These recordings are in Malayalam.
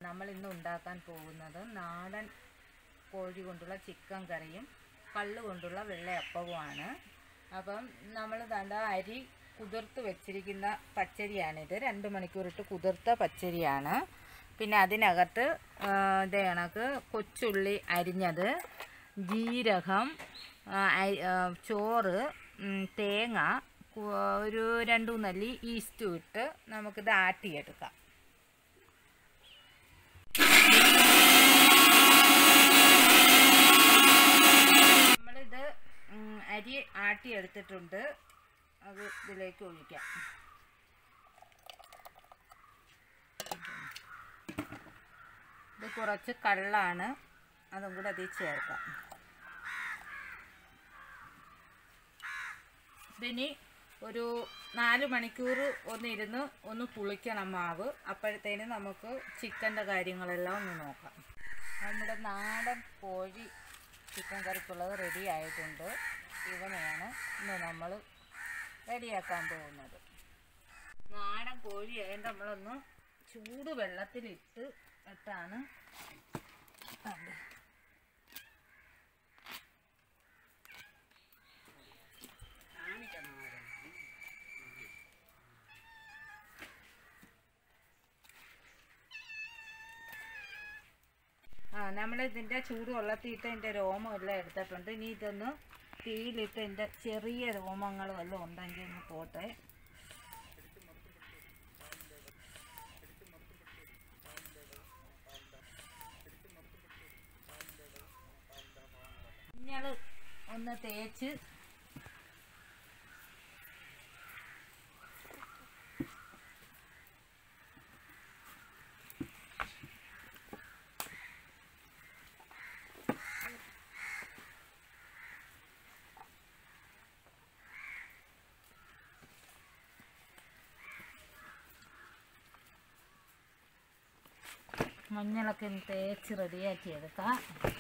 നമ്മൾ ഇന്ന് ഉണ്ടാക്കാൻ പോകുന്നത് നാടൻ കോഴി കൊണ്ടുള്ള ചിക്കൻ കറിയും കള്ള് കൊണ്ടുള്ള വെള്ളയപ്പവുമാണ് അപ്പം നമ്മൾ തണ്ട അരി കുതിർത്ത് വെച്ചിരിക്കുന്ന പച്ചരിയാണിത് രണ്ട് മണിക്കൂറിട്ട് കുതിർത്ത പച്ചരിയാണ് പിന്നെ അതിനകത്ത് ആ, ഇതേ കണക്ക് കൊച്ചുള്ളി അരിഞ്ഞത് ജീരകം ആ, അരി- ആ, ചോറ് ഉം, തേങ്ങ കു- ഒരു രണ്ട് മൂന്നല്ലി ഈസ്റ്റും ഇട്ട് നമുക്കിത് ആട്ടിയെടുക്കാം നമ്മളിത് ഉം, അരി ആട്ടി എടുത്തിട്ടുണ്ട് അത് ഇതിലേക്ക് ഒഴിക്കാം ഇത് കുറച്ച് കള്ളാണ് അതും കൂടെ അതിൽ ചേർക്കാം ഇതിനി ഒരു നാല് മണിക്കൂർ ഒന്നിരുന്ന് ഒന്ന് പുളിക്കണം മാവ് അപ്പോഴത്തേന് നമുക്ക് ചിക്കൻ്റെ കാര്യങ്ങളെല്ലാം ഒന്ന് നോക്കാം നമ്മുടെ നാടൻ കോഴി ചിക്കൻ കറിക്കുള്ളത് റെഡി ആയിട്ടുണ്ട് ഇവനെയാണ് ഇന്ന് നമ്മൾ റെഡിയാക്കാൻ പോകുന്നത് നാടൻ കോഴി ആയതുകൊണ്ട് നമ്മളൊന്ന് ചൂട് വെള്ളത്തിലിട്ട് ഇട്ടാണ് കണ്ടത് ആ നമ്മൾ ഇതിൻ്റെ ചൂട് വെള്ളത്തിയിട്ട് ഇതിൻ്റെ രോമം എല്ലാം എടുത്തിട്ടുണ്ട് ഇനി ഇതൊന്ന് തീയിലിട്ട് ഇതിൻ്റെ ചെറിയ രോമങ്ങൾ വല്ലതും ഉണ്ടെങ്കിൽ ഒന്ന് പോട്ടെ മഞ്ഞൾ ഒന്ന് തേച്ച് മഞ്ഞളൊക്കെ ഒന്ന് തേച്ച് റെഡിയാക്കി എടുക്കാം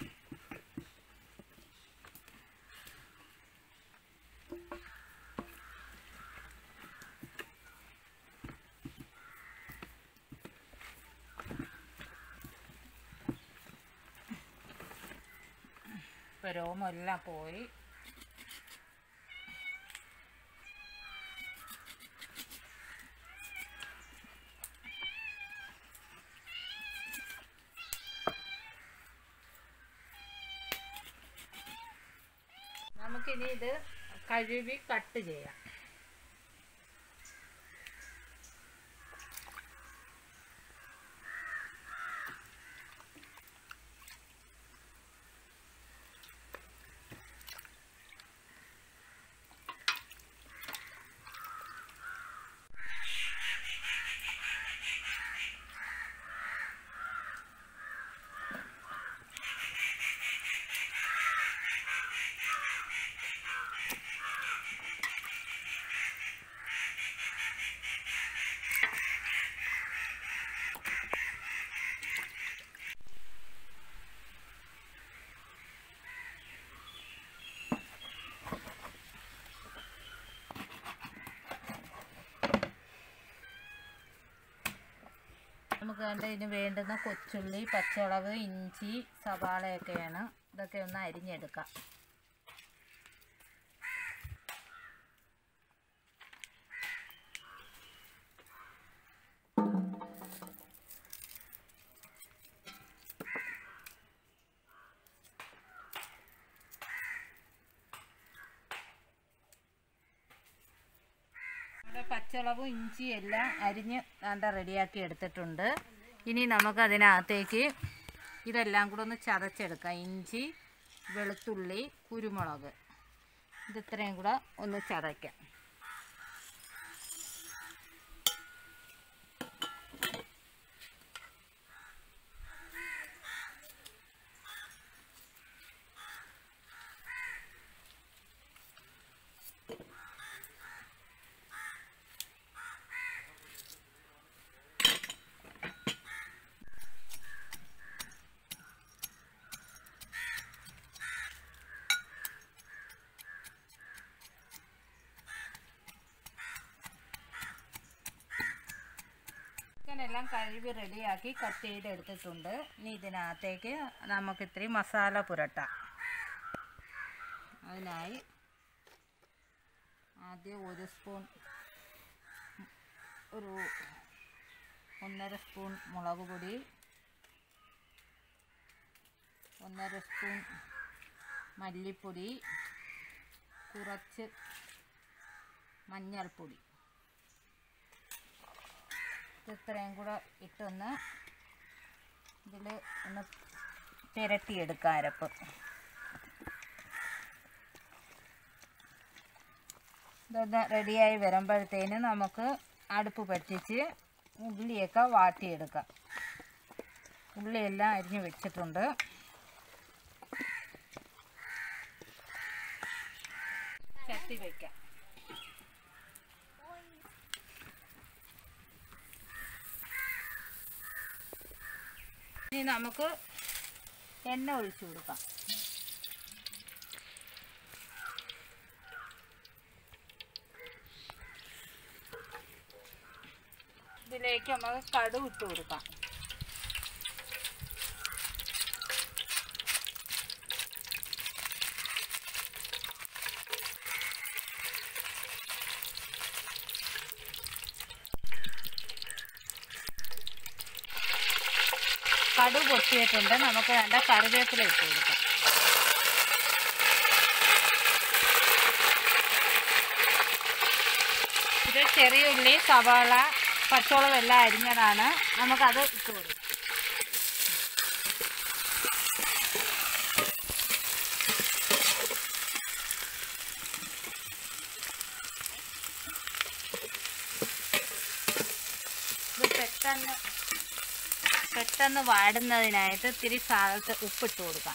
ഇപ്പം രോമെല്ലാം പോയി നമുക്കിനി ഇത് കഴുകി കട്ട് ചെയ്യാം നമുക്ക് വേണ്ട ഇതിന് വേണ്ടുന്ന കൊച്ചുള്ളി പച്ചമുളക് ഇഞ്ചി സവാളയൊക്കെയാണ് ഇതൊക്കെ ഒന്ന് അരിഞ്ഞെടുക്കാം നമ്മുടെ പച്ചമുളകും ഇഞ്ചിയും എല്ലാം അരിഞ്ഞ് വേണ്ട റെഡിയാക്കി എടുത്തിട്ടുണ്ട് ഇനി നമുക്ക് അതിനകത്തേക്ക് ഇതെല്ലാം കൂടെ ഒന്ന് ചതച്ചെടുക്കാം ഇഞ്ചി വെളുത്തുള്ളി കുരുമുളക് ഇത് ഇത്രയും കൂടെ ഒന്ന് ചതയ്ക്കാം കഴുകി റെഡിയാക്കി കട്ട് ചെയ്തെടുത്തിട്ടുണ്ട് ഇനി ഇതിനകത്തേക്ക് നമുക്ക് ഇത്തിരി മസാല പുരട്ടാം അതിനായി ആദ്യം ഒരു സ്പൂൺ ഒരു ഒന്നര സ്പൂൺ മുളക് പൊടി ഒന്നര സ്പൂൺ മല്ലിപ്പൊടി കുറച്ച് മഞ്ഞൾപ്പൊടി ഇത്രയും കൂടെ ഇട്ടൊന്ന് ഇതിൽ ഒന്ന് പുരട്ടിയെടുക്കാം അരപ്പ് ഇതൊന്ന് റെഡിയായി വരുമ്പോഴത്തേന് നമുക്ക് അടുപ്പ് പറ്റിച്ച് ഉള്ളിയൊക്കെ വാട്ടിയെടുക്കാം ഉള്ളിയെല്ലാം അരിഞ്ഞ് വെച്ചിട്ടുണ്ട് ചട്ടി വയ്ക്കാം ഇനി നമുക്ക് എണ്ണ ഒഴിച്ചു കൊടുക്കാം ഇതിലേക്ക് നമുക്ക് കടു ഇട്ട് കൊടുക്കാം കടു പൊട്ടിയിട്ടുണ്ട് നമുക്ക് വേണ്ട കറിവേപ്പില ഇട്ട് കൊടുക്കാം ഇത് ചെറിയ ഉള്ളി സവാള പച്ചമുളക് എല്ലാം അരിഞ്ഞതാണ് നമുക്കത് ഇട്ട് കൊടുക്കാം ഇത് പെട്ടെന്ന് പെട്ടെന്ന് വാടുന്നതിനായിട്ട് ഇത്തിരി സാലത്ത് ഉപ്പിട്ട് കൊടുക്കാം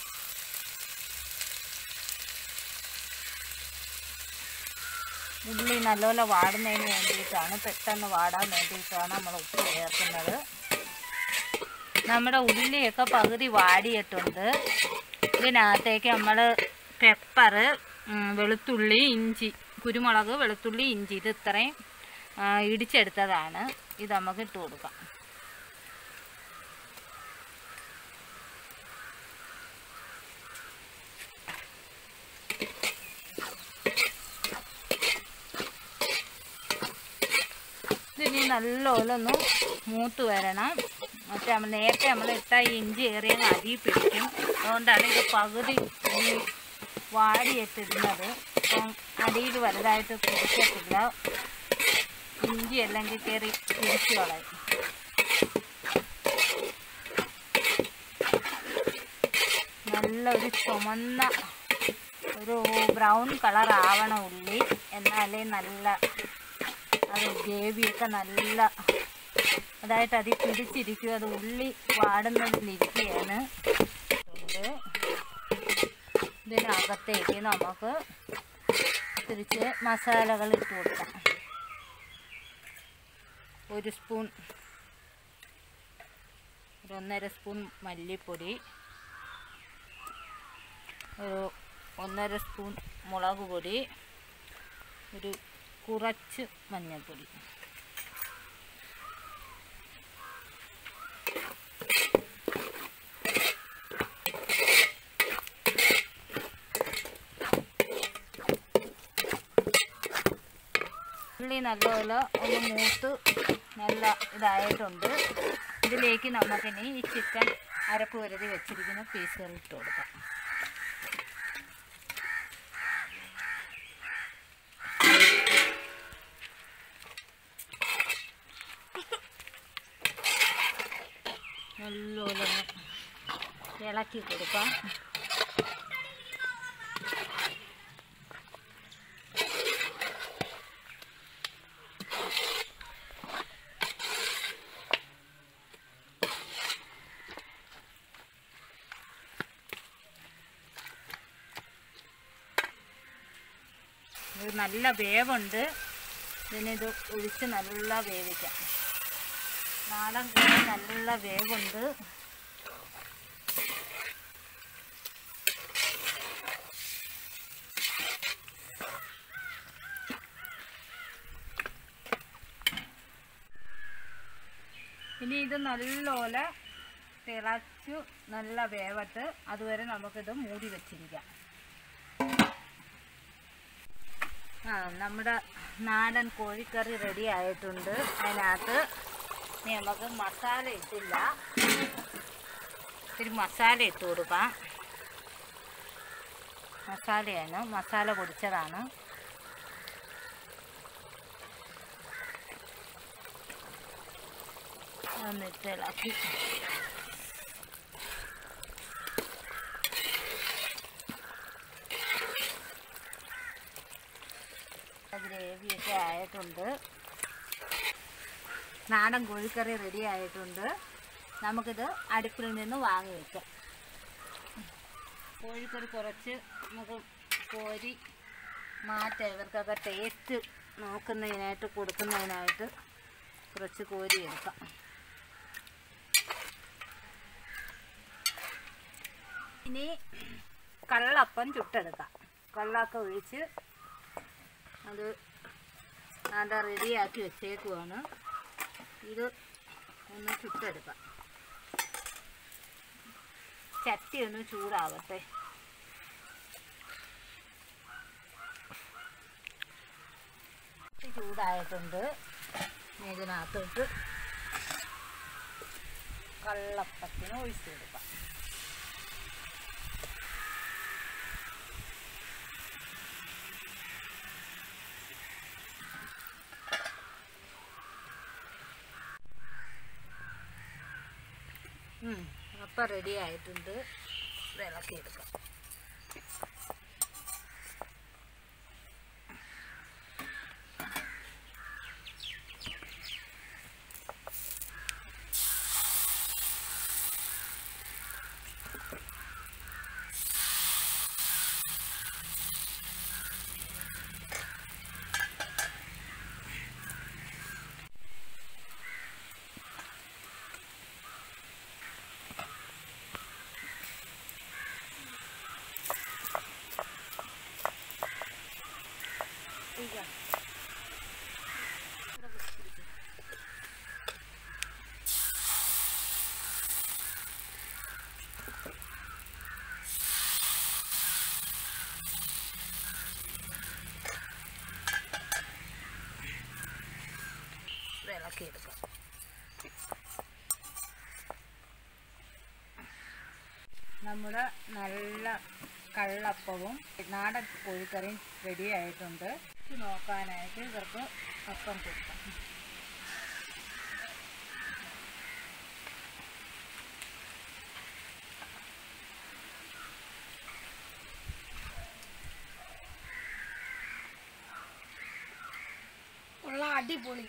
ഉള്ളി നല്ലപോലെ വാടുന്നതിന് വേണ്ടിയിട്ടാണ് പെട്ടെന്ന് വാടാൻ വേണ്ടിയിട്ടാണ് നമ്മൾ ഉപ്പ് ചേർക്കുന്നത് നമ്മുടെ ഉള്ളിയൊക്കെ പകുതി വാടിയിട്ടുണ്ട് ഇതിനകത്തേക്ക് നമ്മൾ പെപ്പർ വെളുത്തുള്ളി ഇഞ്ചി കുരുമുളക് വെളുത്തുള്ളി ഇഞ്ചി ഇത് ഇത്രയും ആ, ഇടിച്ചെടുത്തതാണ് ഇത് നമുക്ക് ഇട്ട് കൊടുക്കാം ഇതിനി നല്ലപോലെ ഒന്ന് മൂത്ത് വരണം മറ്റേ നമ്മൾ നേരത്തെ നമ്മൾ ഇട്ട ഈ ഇഞ്ചി ഏറിയ അരി പിടിക്കും അതുകൊണ്ടാണ് ഇത് പകുതി ഈ വാടിയിട്ടിരുന്നത് അപ്പം അടിയിൽ വലുതായിട്ട് പിടിക്കത്തില്ല ഇഞ്ചി അല്ലെങ്കിൽ കയറി പിടിച്ചു കളയും നല്ലൊരു ചുമന്ന ഒരു ബ്രൗൺ കളർ ആവണ ഉള്ളി എന്നാലേ നല്ല അത് ഗ്രേവിയൊക്കെ നല്ല അതായിട്ട് അതിൽ പിടിച്ചിരിക്കും അത് ഉള്ളി വാടുന്നതിലിരിക്കുകയാണ് ഉണ്ട്. ഇതിനകത്തേക്ക് നമുക്ക് തിരിച്ച് മസാലകൾ ഇട്ട് കൊടുക്കാം ഒരു സ്പൂൺ ഒരു ഒന്നര സ്പൂൺ മല്ലിപ്പൊടി ഒരു ഒന്നര സ്പൂൺ മുളക് പൊടി ഒരു കുറച്ച് മഞ്ഞൾപ്പൊടി ഉള്ളി നല്ലപോലെ ഒന്ന് മൂത്ത് നല്ല ഇതായിട്ടുണ്ട് ഇതിലേക്ക് നമുക്കിനി ഈ ചിക്കൻ അരപ്പ് വരുതി വെച്ചിരിക്കുന്ന പീസുകൾ ഇട്ട് കൊടുക്കാം നല്ലപോലെ ഒന്ന് ഇളക്കി കൊടുക്കാം ഇത് നല്ല വേവുണ്ട് ഇതിനിത് ഒഴിച്ച് നല്ല വേവിക്കാം നാടൻ കോഴി നല്ല വേവുണ്ട് ഇനി ഇനി ഇത് നല്ലപോലെ തിളച്ചു നല്ല വേവട്ട് അതുവരെ നമുക്കിത് മൂടി വെച്ചിരിക്കാം ആ നമ്മുടെ നാടൻ കോഴിക്കറി റെഡി ആയിട്ടുണ്ട് അതിനകത്ത് ഇനി നമുക്ക് മസാല ഇട്ടില്ല ഇത്തിരി മസാല ഇട്ട് കൊടുക്കാം മസാലയാണ് മസാല പൊടിച്ചതാണ് എന്നിട്ട് ഇളക്കി ഗ്രേവിയൊക്കെ ആയിട്ടുണ്ട് നാടൻ കോഴിക്കറി റെഡി ആയിട്ടുണ്ട് നമുക്കിത് അടുപ്പിൽ നിന്ന് വാങ്ങി വെക്കാം കോഴിക്കറി കുറച്ച് നമുക്ക് കോരി മാറ്റാം ഇവർക്കൊക്കെ ടേസ്റ്റ് നോക്കുന്നതിനായിട്ട് കൊടുക്കുന്നതിനായിട്ട് കുറച്ച് കോരി എടുക്കാം ഇനി കള്ളപ്പം ചുട്ടെടുക്കാം കള്ളൊക്കെ ഒഴിച്ച് അത് അത് റെഡിയാക്കി വെച്ചേക്കുവാണ് ഇത് ഒന്ന് ചുട്ടെടുക്കാം ചട്ടി ഒന്ന് ചൂടാവട്ടെ ചട്ടി ചൂടായിട്ടുണ്ട് ഇനി ഇതിനകത്തോട്ട് കള്ളപ്പത്തിന് ഒഴിച്ചു കൊടുക്കാം ഉം, അപ്പം റെഡി ആയിട്ടുണ്ട് ഇത് ഇളക്കിയെടുക്കാം ഇതാ. ഇവിടെ പിടിക്ക്. ഇത് ഇളക്കിയെടുക്കാം നമ്മുടെ നല്ല കള്ളപ്പവും നാടൻ കോഴിക്കറിയും റെഡി ആയിട്ടുണ്ട് ഇത് നോക്കാനായിട്ട് ഇവർക്ക് അപ്പം കൊടുക്കാം ഉള്ള അടിപൊളി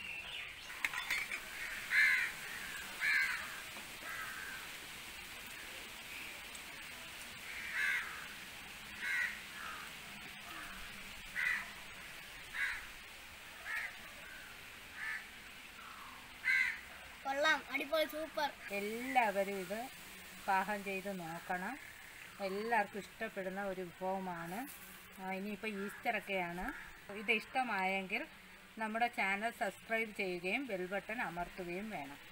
കൊള്ളാം അടിപൊളി സൂപ്പർ എല്ലാവരും ഇത് പാകം ചെയ്ത് നോക്കണം എല്ലാവർക്കും ഇഷ്ടപ്പെടുന്ന ഒരു വിഭവമാണ് ആ, ഇനിയിപ്പോൾ ഈസ്റ്ററൊക്കെയാണ് ഇത് ഇഷ്ടമായെങ്കിൽ നമ്മുടെ ചാനൽ സബ്സ്ക്രൈബ് ചെയ്യുകയും ബെൽ ബട്ടൺ അമർത്തുകയും വേണം